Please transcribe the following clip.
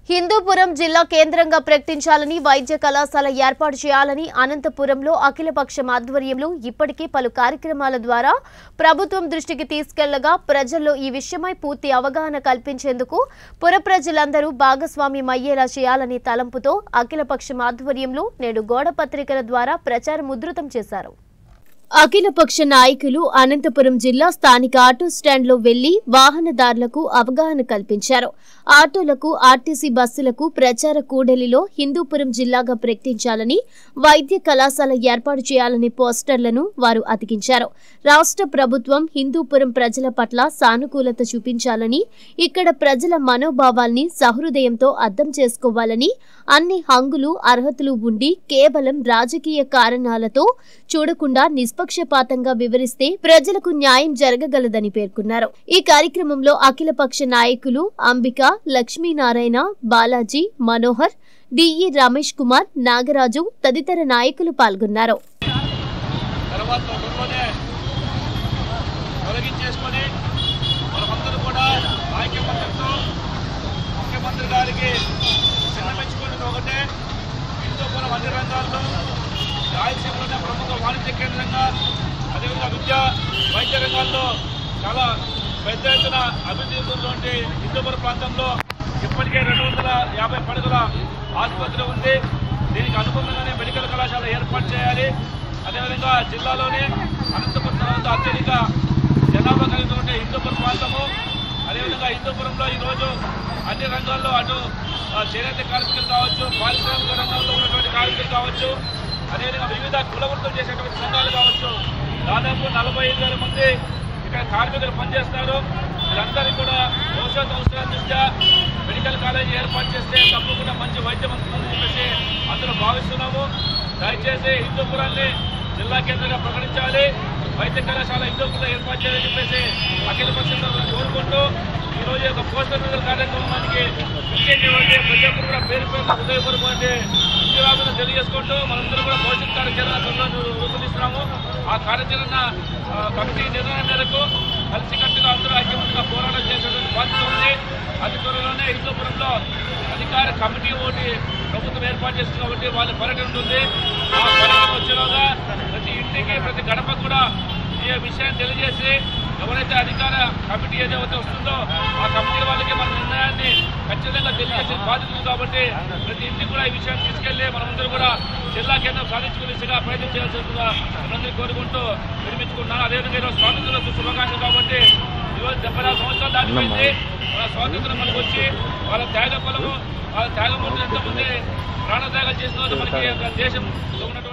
హిందూపురం జిల్లా కేంద్రంగా ప్రకటించాలని వైద్య కళాశాల ఏర్పాటు చేయాలని అనంతపురంలో అఖిలపక్షం ఆధ్వర్యంలో ఇప్పటికే పలు కార్యక్రమాల ద్వారా ప్రభుత్వం దృష్టికి తీసుకెళ్లగా ప్రజల్లో ఈ విషయమై పూర్తి అవగాహన కల్పించేందుకు పుర ప్రజలందరూ భాగస్వామ్యం అయ్యేలా చేయాలనే తలంపుతో అఖిలపక్షం ఆధ్వర్యంలో నేడు గోడ పత్రికల ద్వారా ప్రచారం ఉధృతం చేశారు అఖిలపక్ష నాయకులు అనంతపురం జిల్లా స్థానిక ఆటో స్టాండ్లో వెళ్లి వాహనదారులకు అవగాహన కల్పించారు ఆటోలకు ఆర్టీసీ బస్సులకు ప్రచార కూడలిలో హిందూపురం జిల్లాగా ప్రకటించాలని వైద్య కళాశాల ఏర్పాటు చేయాలనే పోస్టర్లను వారు అతికించారు రాష్ట్ర ప్రభుత్వం హిందూపురం ప్రజల పట్ల సానుకూలత చూపించాలని ఇక్కడ ప్రజల మనోభావాల్ని సహృదయంతో అర్థం చేసుకోవాలని అన్ని హంగులు అర్హతలు ఉండి కేవలం రాజకీయ కారణాలతో చూడకుండా నిష్పక్షపాతంగా వివరిస్తే ప్రజలకు న్యాయం జరగగలదని పేర్కొన్నారు ఈ కార్యక్రమంలో అఖిలపక్ష నాయకులు అంబిక లక్ష్మీనారాయణ బాలాజీ మనోహర్ డిఈ రమేష్ కుమార్ నాగరాజు తదితర నాయకులు పాల్గొన్నారు తర్వాత త్వరలోనే తొలగించేసుకొని మనమందరూ కూడా ఐక్యమత్యంతో ముఖ్యమంత్రి గారికి చిన్నమెచ్చుకున్నది ఒకటే హిందూపురం అన్ని రంగాల్లో రాయలసీమలోనే ప్రముఖ వాణిజ్య కేంద్రంగా అదేవిధంగా విద్య వైద్య రంగాల్లో చాలా పెద్ద ఎత్తున అభివృద్ధి చెందుతున్నటువంటి హిందూపురం ప్రాంతంలో ఇప్పటికే రెండు వందల యాభై పడగల ఆసుపత్రి ఉంది దీనికి అనుబంధంగానే మెడికల్ కళాశాల ఏర్పాటు చేయాలి అదేవిధంగా జిల్లాలోనే అనంతపురం తర్వాత అత్యధిక జనాభా కలిగినటువంటి హిందూపురం ప్రాంతము అదేవిధంగా హిందూపురంలో ఈరోజు అన్ని రంగాల్లో అటు ఆ, చేనేత కార్మికులు కావచ్చు పారిశ్రామిక రంగంలో ఉన్నటువంటి కార్మికులు కావచ్చు అదేవిధంగా వివిధ కుల వృత్తులు చేసేటువంటి సంఘాలు కావచ్చు దాదాపు నలభై ఐదు వేల మంది ఇక్కడ కార్మికులు పనిచేస్తారు వీరందరికీ కూడా భవిష్యత్ అవసరాల దృష్ట్యా మెడికల్ కాలేజీ ఏర్పాటు చేస్తే తప్పకుండా మంచి వైద్యం అందుతుందని చెప్పేసి అందరూ భావిస్తున్నాము దయచేసి హిందూపురాన్ని జిల్లా కేంద్రంగా ప్రకటించాలి వైద్య కళాశాల హిందూపురంలో ఏర్పాటు చేయాలని చెప్పేసి అఖిల పక్షంలో కోరుకుంటూ ఈ రోజు యొక్క పోస్టర్ విడుదల కార్యక్రమానికి విజయవాడ ప్రజలకు కూడా పేరు పేరు హృదయపూర్వక విజయవాడను తెలియజేసుకుంటూ మనందరూ కూడా భవిష్యత్ కార్యాచరణ రూపొందిస్తున్నాము ఆ కార్యాచరణ ఆ, కమిటీ నిర్ణయం మేరకు కలిసికట్టుగా అందరూ ఐక్యమంగా పోరాటం చేసేటువంటి బాధ్యత ఉంది అతి త్వరలోనే హిందూపురంలో అధికార కమిటీ ఒకటి ప్రభుత్వం ఏర్పాటు చేస్తుంది కాబట్టి వాళ్ళ పర్యటన ఉంటుంది ఆ పర్యటన వచ్చేలోగా ప్రతి ఇంటికి ప్రతి గడప కూడా ఈ విషయాన్ని తెలియజేసి ఎవరైతే అధికార కమిటీ ఏదైతే వస్తుందో ఆ కమిటీ వాళ్ళకి మన నిర్ణయాన్ని ఖచ్చితంగా తెలియజేసే బాధ్యత ఉంది కాబట్టి ప్రతి ఇంటికి కూడా ఈ విషయాన్ని తీసుకెళ్లి మనమందరూ కూడా జిల్లా కేంద్రం సాధించుకునే దిశగా ప్రయత్నం చేయాల్సిందిగా మనందరూ కోరుకుంటూ విరమించుకుంటున్నాను అదేవిధంగా ఈరోజు స్వాతంత్ర శుభాకాంక్షలు కాబట్టి ఈరోజు డెబ్బై నాలుగు సంవత్సరాలు దాటిపోయింది వాళ్ళ స్వాతంత్రం మనకు వచ్చి వాళ్ళ త్యాగ ఫలము వాళ్ళ త్యాగం ఎంతమంది ప్రాణత్యాగం చేసిన వాళ్ళు మనకి ఒక దేశం ఉన్నటువంటి